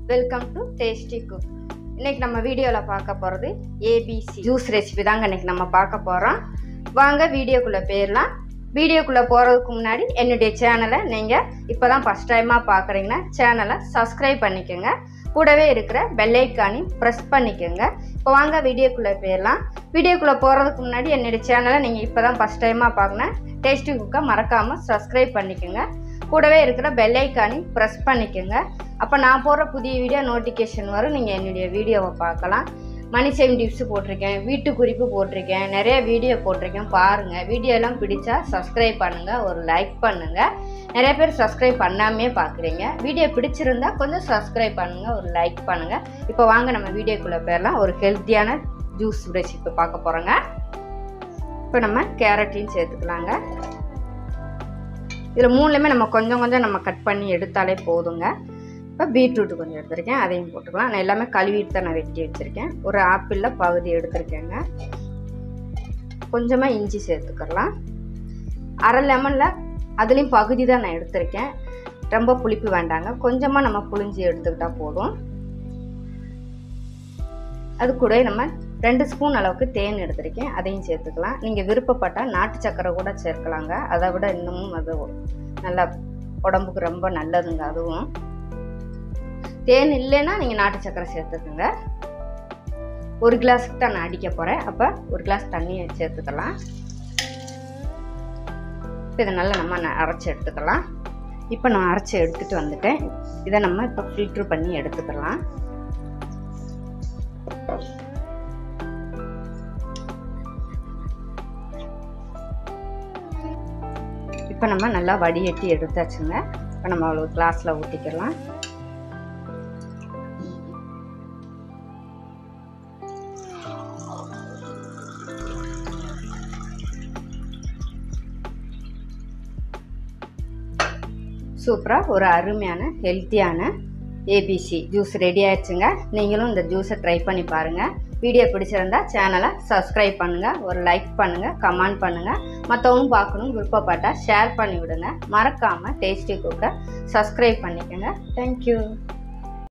welcome to tasty cook இன்னைக்கு நம்ம வீடியோவில் பார்க்க போகிறது ஏபிசி ஜூஸ் ரெசிபி தாங்க இன்னைக்கு நம்ம பார்க்க போகிறோம் வாங்க வீடியோக்குள்ளே போயிடலாம் வீடியோக்குள்ளே போகிறதுக்கு முன்னாடி என்னுடைய சேனலை நீங்கள் இப்போ தான் ஃபஸ்ட் டைமாக பார்க்குறீங்கன்னா சேனலை சப்ஸ்கிரைப் பண்ணிக்கோங்க கூடவே இருக்கிற பெல்லைக்கானையும் ப்ரெஸ் பண்ணிக்கோங்க இப்போ வாங்க வீடியோக்குள்ளே போயிடலாம் வீடியோக்குள்ளே போகிறதுக்கு முன்னாடி என்னுடைய சேனலை நீங்கள் இப்போ தான் ஃபஸ்ட் டைமாக பார்க்கணும் டேஸ்டி குக்கை மறக்காமல் சப்ஸ்கிரைப் பண்ணிக்கோங்க கூடவே இருக்கிற பெல் ஐக்கானையும் ப்ரெஸ் பண்ணிக்கோங்க அப்போ நான் போடுற புதிய வீடியோ நோட்டிஃபிகேஷன் வரும் நீங்கள் என்னுடைய வீடியோவை பார்க்கலாம் மணி சேவிங் டிப்ஸ் போட்டிருக்கேன் வீட்டு குறிப்பு போட்டிருக்கேன் நிறைய வீடியோ போட்டிருக்கேன் பாருங்கள் வீடியோலாம் பிடிச்சா சப்ஸ்கிரைப் பண்ணுங்கள் ஒரு லைக் பண்ணுங்கள் நிறைய பேர் சப்ஸ்கிரைப் பண்ணாமே பார்க்குறீங்க வீடியோ பிடிச்சிருந்தா கொஞ்சம் சப்ஸ்கிரைப் பண்ணுங்கள் ஒரு லைக் பண்ணுங்கள் இப்போ வாங்க நம்ம வீடியோக்குள்ளே போயிடலாம் ஒரு ஹெல்த்தியான ஜூஸ் ரெசிபி பார்க்க போகிறோங்க இப்போ நம்ம கேரட்டையும் சேர்த்துக்கலாங்க இதில் மூணுலேயுமே நம்ம கொஞ்சம் கொஞ்சம் நம்ம கட் பண்ணி எடுத்தாலே போதுங்க இப்போ பீட்ரூட் கொஞ்சம் எடுத்திருக்கேன் அதையும் போட்டுக்கலாம் நான் எல்லாமே கழுவிட்டு தான் நான் வெட்டி வச்சுருக்கேன் ஒரு ஆப்பிளில் பகுதி எடுத்திருக்கேங்க கொஞ்சமாக இஞ்சி சேர்த்துக்கலாம் அரை லெமனில் அதுலேயும் பகுதி தான் நான் எடுத்திருக்கேன் ரொம்ப புளிப்பு வேண்டாங்க கொஞ்சமாக நம்ம புளிஞ்சி எடுத்துக்கிட்டால் போதும் அது கூட நம்ம ரெண்டு ஸ்பூன் அளவுக்கு தேன் எடுத்திருக்கேன் அதையும் சேர்த்துக்கலாம் நீங்கள் விருப்பப்பட்டால் நாட்டு சக்கரை கூட சேர்க்கலாங்க அதை விட இன்னமும் அது நல்லா உடம்புக்கு ரொம்ப நல்லதுங்க அதுவும் தேன் இல்லைன்னா நீங்கள் நாட்டு சக்கரை சேர்த்துக்குங்க ஒரு கிளாஸுக்கு தான் நான் அடிக்க போகிறேன் அப்போ ஒரு கிளாஸ் தண்ணியை சேர்த்துக்கலாம் இப்போ இதை நல்லா நம்ம அரைச்சி எடுத்துக்கலாம் இப்போ நான் அரைச்சி எடுத்துகிட்டு வந்துட்டேன் இதை நம்ம இப்போ ஃபில்ட்ரு பண்ணி எடுத்துக்கலாம் இப்போ நம்ம நல்லா வடிகட்டி எடுத்தாச்சுங்க இப்போ நம்ம அவ்வளோ கிளாஸில் ஊற்றிக்கலாம் சூப்பராக ஒரு அருமையான ஹெல்த்தியான ஏபிசி ஜூஸ் ரெடி ஆயிடுச்சுங்க நீங்களும் இந்த ஜூஸை ட்ரை பண்ணி பாருங்கள் வீடியோ பிடிச்சிருந்தா சேனலை சப்ஸ்கிரைப் பண்ணுங்கள் ஒரு லைக் பண்ணுங்கள் கமெண்ட் பண்ணுங்கள் மற்றவங்க பார்க்கணும் விருப்பப்பட்டால் ஷேர் பண்ணி விடுங்க மறக்காமல் டேஸ்டி குக்கை சப்ஸ்கிரைப் பண்ணிக்கோங்க தேங்க்யூ